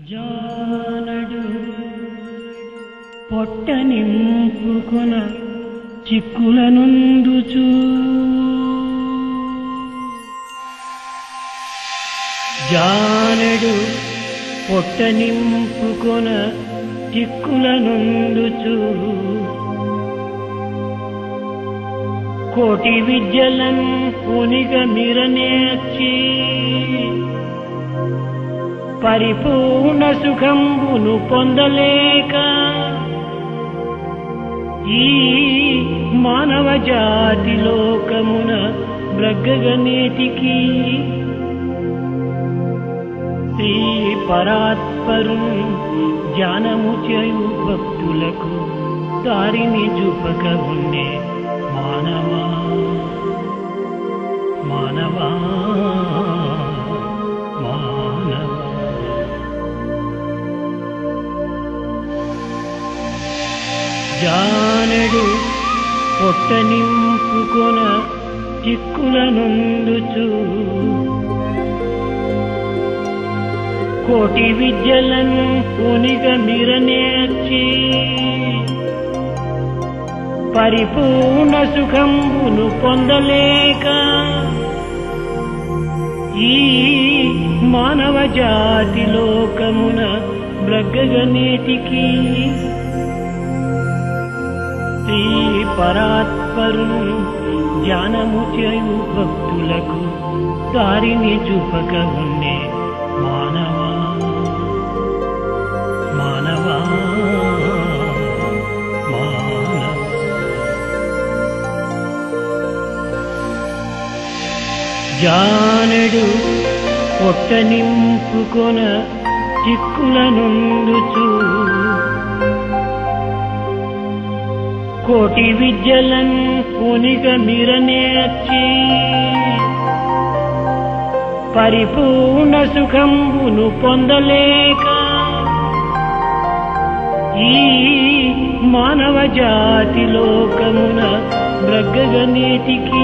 జానడు పొట్ట నింపుకొన చిక్కులనుందుచూ జానడు పొట్ట నింపుకొన చిక్కులనుందుచూ కోటి విద్యలన్ ఉనిగ మిరనేర్చి పరిపూర్ణ సుఖంబును పొందలేక ఈ మానవ జాతి లోకమున బ్రగ్గగనేటికి శ్రీ పరాత్పరు జ్ఞానము చేయు భక్తులకు దారిని చూపక ఉండే మానవా మానవా మానవా జానడు పొట్ట నింపుకొన చిక్కులనుందుచు కోటి విద్యలను ఉనిగ మిరనేర్చి పరిపూర్ణ సుఖంబును పొందలేక ఈ మానవ జాతి లోకమున బ్రగ్గగనేటికి శ్రీ పరాత్పరు జ్ఞానము చేయు భక్తులకు దారిని చూపక ఉండే మానవా మానవా మానవా జానడు పొట్ట నింపుకొన చిక్కులనుందుచూ కోటి విద్యలన్ ఉనిగ మిరనేర్చి పరిపూర్ణ సుఖంబును పొందలేక ఈ మానవ జాతి లోకమున బ్రగ్గగనేటికి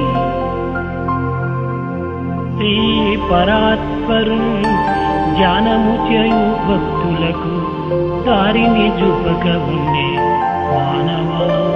శ్రీ పరాత్పరు జ్ఞానము చేయు భక్తులకు దారిని చూపక ఉండే మానవా